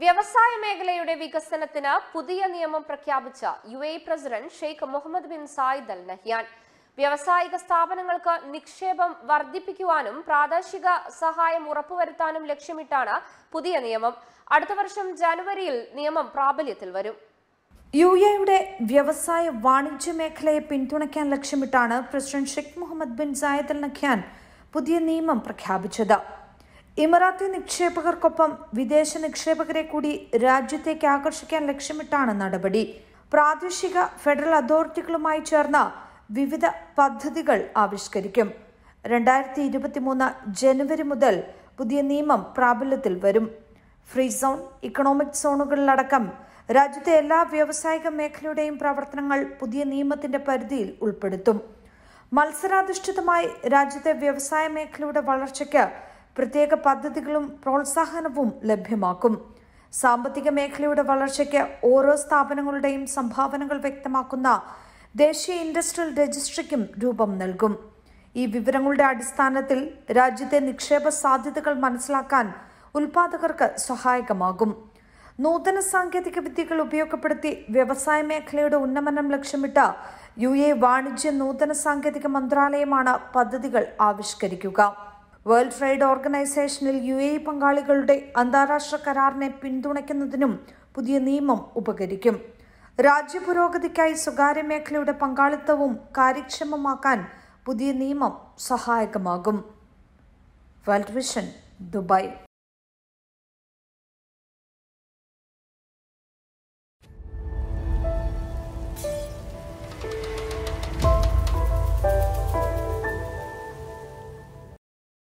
വ്യവസായ മേഖലയുടെ വികസനത്തിന് പുതിയ നിയമം പ്രഖ്യാപിച്ച U A president Sheikh Mohammed bin Zayed Al Nahyan വ്യാവസായിക സ്ഥാപനങ്ങൾക്ക് നിക്ഷേപം വർദ്ധിപ്പിക്കുവാനും പ്രാദേശിക സഹായം ഉറപ്പുവരുത്താനും ലക്ഷ്യമിട്ടാണ് പുതിയ നിയമം അടുത്ത വർഷം ജനുവരിയിൽ നിയമം പ്രാബല്യത്തിൽ വരും യു എയുടെ വ്യവസായ വാണിജ്യ മേഖലയെ പിന്തുണയ്ക്കാൻ ലക്ഷ്യമിട്ടാണ് president Sheikh Mohammed bin Zayed Al നഖ്യാൻ പുതിയ നിയമം പ്രഖ്യാപിച്ചത് ഇമറാത്തി നിക്ഷേപകർക്കൊപ്പം വിദേശ നിക്ഷേപകരെ കൂടി രാജ്യത്തേക്ക് ആകർഷിക്കാൻ ലക്ഷ്യമിട്ടാണ് നടപടി പ്രാദേശിക ഫെഡറൽ അതോറിറ്റികളുമായി ചേർന്ന് വിവിധ പദ്ധതികൾ ആവിഷ്കരിക്കും രണ്ടായിരത്തി ഇരുപത്തിമൂന്ന് ജനുവരി മുതൽ പുതിയ നിയമം പ്രാബല്യത്തിൽ വരും ഫ്രീ സോൺ ഇക്കണോമിക് സോണുകളിലടക്കം രാജ്യത്തെ എല്ലാ വ്യാവസായിക മേഖലയുടെയും പ്രവർത്തനങ്ങൾ പുതിയ നിയമത്തിന്റെ പരിധിയിൽ ഉൾപ്പെടുത്തും മത്സരാധിഷ്ഠിതമായി രാജ്യത്തെ വ്യവസായ മേഖലയുടെ വളർച്ചയ്ക്ക് പ്രത്യേക പദ്ധതികളും പ്രോത്സാഹനവും ലഭ്യമാക്കും സാമ്പത്തിക മേഖലയുടെ വളർച്ചയ്ക്ക് ഓരോ സ്ഥാപനങ്ങളുടെയും സംഭാവനകൾ വ്യക്തമാക്കുന്ന ദേശീയ ഇൻഡസ്ട്രിയൽ രജിസ്ട്രിക്കും രൂപം നൽകും ഈ വിവരങ്ങളുടെ അടിസ്ഥാനത്തിൽ രാജ്യത്തെ നിക്ഷേപ സാധ്യതകൾ മനസ്സിലാക്കാൻ ഉൽപാദകർക്ക് സഹായകമാകും നൂതന സാങ്കേതിക വിദ്യകൾ ഉപയോഗപ്പെടുത്തി വ്യവസായ മേഖലയുടെ ഉന്നമനം ലക്ഷ്യമിട്ട യു എ വാണിജ്യ നൂതന സാങ്കേതിക മന്ത്രാലയമാണ് പദ്ധതികൾ ആവിഷ്കരിക്കുക വേൾഡ് ട്രേഡ് ഓർഗനൈസേഷനിൽ യു എ പങ്കാളികളുടെ അന്താരാഷ്ട്ര കരാറിനെ പിന്തുണയ്ക്കുന്നതിനും പുതിയ നിയമം ഉപകരിക്കും രാജ്യപുരോഗതിക്കായി സ്വകാര്യ മേഖലയുടെ പങ്കാളിത്തവും കാര്യക്ഷമമാക്കാൻ പുതിയ നിയമം സഹായകമാകും വേൾഡ് വിഷൻ ദുബായ്